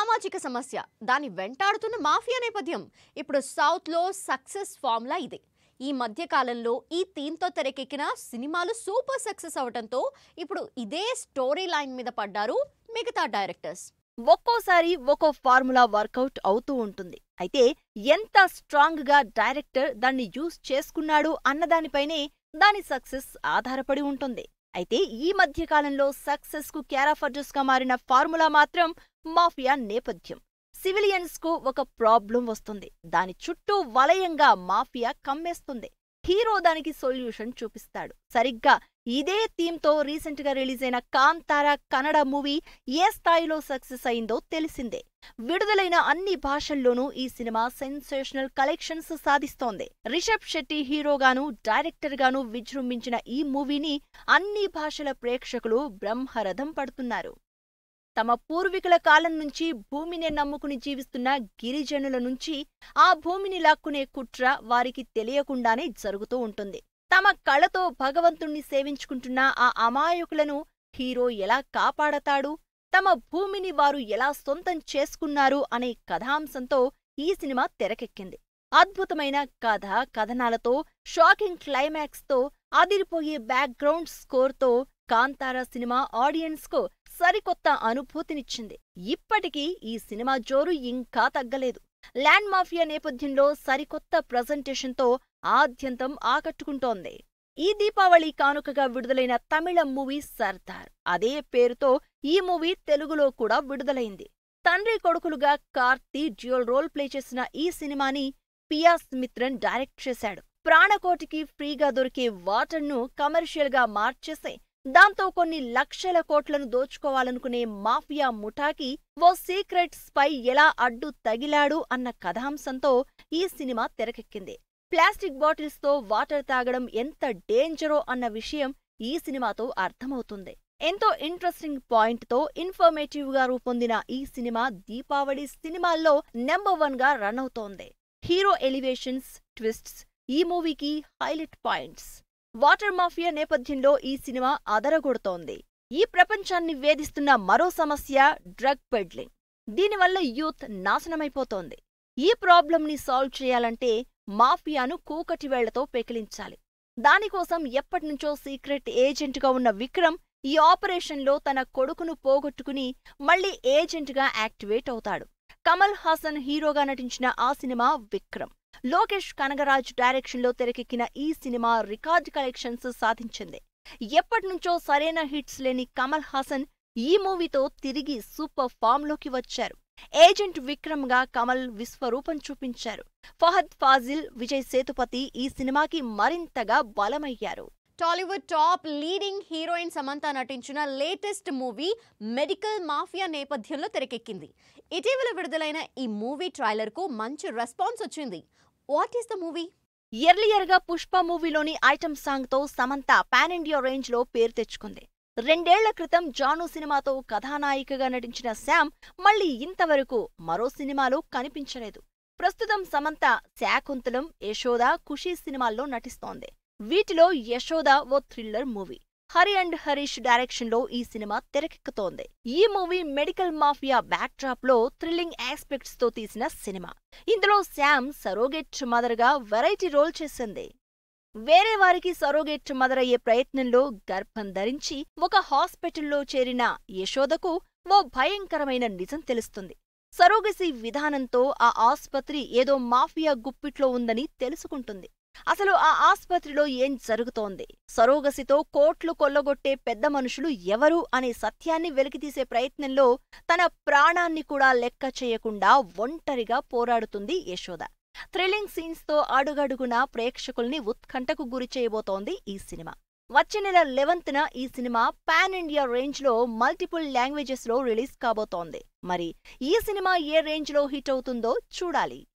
సామాజిక సమస్య దాని వెంటాడుతున్న మాఫియా నేపథ్యం ఇప్పుడు సౌత్లో సక్సెస్ ఫార్ములా ఇదే ఈ మధ్య కాలంలో ఈ థీమ్తో తెరకెక్కిన సినిమాలు సూపర్ సక్సెస్ అవడంతో ఇప్పుడు ఇదే స్టోరీ లైన్ మీద పడ్డారు మిగతా డైరెక్టర్స్ ఒక్కోసారి ఒక్కో ఫార్ములా వర్కౌట్ అవుతూ ఉంటుంది అయితే ఎంత స్ట్రాంగ్ గా డైరెక్టర్ దాన్ని యూజ్ చేసుకున్నాడు అన్నదానిపైనే దాని సక్సెస్ ఆధారపడి ఉంటుంది అయితే ఈ మధ్య కాలంలో సక్సెస్ కు క్యారాఫర్జస్ గా మారిన ఫార్ములా మాత్రం మాఫియా నేపథ్యం సివిలియన్స్ కు ఒక ప్రాబ్లం వస్తుంది దాని చుట్టూ వలయంగా మాఫియా కమ్మేస్తుంది హీరో దానికి సొల్యూషన్ చూపిస్తాడు సరిగ్గా ఇదే థీమ్ తో రీసెంట్ గా రిలీజ్ అయిన కాంతారా కన్నడ మూవీ ఏ స్థాయిలో సక్సెస్ అయిందో తెలిసిందే విడుదలైన అన్ని భాషల్లోనూ ఈ సినిమా సెన్సేషనల్ కలెక్షన్స్ సాధిస్తోంది రిషబ్ శెట్టి హీరోగాను డైరెక్టర్ గాను విజృంభించిన ఈ మూవీని అన్ని భాషల ప్రేక్షకులు బ్రహ్మరథం పడుతున్నారు తమ పూర్వీకుల కాలం నుంచి భూమినే నమ్ముకుని జీవిస్తున్న గిరిజనుల నుంచి ఆ భూమిని లాక్కునే కుట్ర వారికి తెలియకుండానే జరుగుతూ ఉంటుంది తమ కళతో భగవంతుణ్ణి సేవించుకుంటున్న ఆ అమాయకులను హీరో ఎలా కాపాడతాడు తమ భూమిని వారు ఎలా సొంతం చేసుకున్నారు అనే కథాంశంతో ఈ సినిమా తెరకెక్కింది అద్భుతమైన కథ కథనాలతో షాకింగ్ క్లైమాక్స్తో అదిరిపోయే బ్యాక్గ్రౌండ్ స్కోర్తో కాంతారా సినిమా ఆడియన్స్కు సరికొత్త అనుభూతినిచ్చింది ఇప్పటికీ ఈ సినిమా జోరు ఇంకా తగ్గలేదు ల్యాండ్ మాఫియా నేపథ్యంలో సరికొత్త ప్రజెంటేషన్తో ఆద్యంతం ఆకట్టుకుంటోంది ఈ దీపావళి కానుకగా విడుదలైన తమిళ మూవీ సర్దార్ అదే పేరుతో ఈ మూవీ తెలుగులో కూడా విడుదలైంది తండ్రి కొడుకులుగా కార్తీ డ్యూయల్ రోల్ ప్లే చేసిన ఈ సినిమాని పియాస్ మిత్రన్ డైరెక్ట్ చేశాడు ప్రాణకోటికి ఫ్రీగా దొరికే వాటర్ను కమర్షియల్ గా మార్చేసే దాంతో కొన్ని లక్షల కోట్లను దోచుకోవాలనుకునే మాఫియా ముఠాకి ఓ సీక్రెట్ స్పై ఎలా అడ్డు తగిలాడు అన్న కథాంశంతో ఈ సినిమా తెరకెక్కింది ప్లాస్టిక్ బాటిల్స్ తో వాటర్ తాగడం ఎంత డేంజరో అన్న విషయం ఈ సినిమాతో అర్థమవుతుంది ఎంతో ఇంట్రెస్టింగ్ పాయింట్ తో ఇన్ఫర్మేటివ్ గా రూపొందిన ఈ సినిమా దీపావళి సినిమాల్లో నెంబర్ వన్ గా రన్ అవుతోంది హీరో ఎలివేషన్స్ ట్విస్ట్స్ ఈ మూవీకి హైలైట్ పాయింట్స్ వాటర్ మాఫియా నేపథ్యంలో ఈ సినిమా అదరగొడుతోంది ఈ ప్రపంచాన్ని వేధిస్తున్న మరో సమస్య డ్రగ్ పెడ్లింగ్ దీనివల్ల యూత్ నాశనమైపోతోంది ఈ ప్రాబ్లంని సాల్వ్ చేయాలంటే మాఫియాను కూకటి వేళ్లతో పెకిలించాలి దానికోసం ఎప్పటినుంచో సీక్రెట్ ఏజెంట్గా ఉన్న విక్రమ్ ఈ ఆపరేషన్లో తన కొడుకును పోగొట్టుకుని మళ్లీ ఏజెంట్గా యాక్టివేట్ అవుతాడు కమల్ హాసన్ హీరోగా నటించిన ఆ సినిమా విక్రమ్ లోకేష్ కనగరాజ్ డైరెక్షన్లో తెరకెక్కిన ఈ సినిమా రికార్డ్ కలెక్షన్స్ సాధించింది ఎప్పటినుంచో సరైన హిట్స్ లేని కమల్ హాసన్ ఈ మూవీతో తిరిగి సూపర్ ఫామ్లోకి వచ్చారు ఏజెంట్ విక్రమ్ గా కమల్ విశ్వరూపం చూపించారు ఫహద్ ఫాజిల్ విజయ్ సేతుపతి ఈ సినిమాకి మరింతగా బలమయ్యారు Tollywood top leading heroine Samantha నటించిన లేటెస్ట్ మూవీ మెడికల్ మాఫియా నేపథ్యంలో తెరకెక్కింది ఇటీవల విడుదలైన ఈ మూవీ ట్రైలర్కు మంచి రెస్పాన్స్ వచ్చింది what is the movie earlier గా పుష్ప మూవీలోని ఐటమ్ సాంగ్ తో సమంత పాన్ ఇండియా రేంజ్ లో పేరు తెచ్చుకుంది రెండేళ్ల క్రితం జాను సినిమాతో కథానాయికగా నటించిన శామ్ మళ్లీ ఇంతవరకు మరో సినిమాలో కనిపించలేదు ప్రస్తుతం సమంత శాకుంతలం యశోద ఖుషీ సినిమాల్లో నటిస్తోంది వీటిలో యశోద ఓ thriller movie Hari and Harish direction లో ఈ సినిమా తెరకెక్కుతోంది ఈ movie medical mafia backdrop లో థ్రిల్లింగ్ ఆస్పెక్ట్స్ తో తీసిన సినిమా ఇందులో శామ్ సరోగెట్ మదర్ గా వెరైటీ రోల్ చేసింది వేరే వారికి సరోగేట్ మదర్ అయ్యే ప్రయత్నంలో గర్భం ధరించి ఒక హాస్పిటల్లో చేరిన యశోదకు ఓ భయంకరమైన నిజం తెలుస్తుంది సరోగసి విధానంతో ఆ ఆస్పత్రి ఏదో మాఫియా గుప్పిట్లో ఉందని తెలుసుకుంటుంది అసలు ఆ ఆస్పత్రిలో ఏం జరుగుతోంది సరోగసితో కోట్లు కొల్లగొట్టే పెద్ద మనుషులు ఎవరు అనే సత్యాన్ని వెలికితీసే ప్రయత్నంలో తన ప్రాణాన్ని కూడా లెక్క చేయకుండా ఒంటరిగా పోరాడుతుంది యశోద థ్రిల్లింగ్ సీన్స్ తో అడుగడుగునా ప్రేక్షకుల్ని ఉత్కంఠకు గురి చేయబోతోంది ఈ సినిమా వచ్చే నెల లెవెన్త్న ఈ సినిమా పాన్ ఇండియా రేంజ్ లో మల్టిపుల్ లాంగ్వేజెస్ లో రిలీజ్ కాబోతోంది మరి ఈ సినిమా ఏ రేంజ్ లో హిట్ అవుతుందో చూడాలి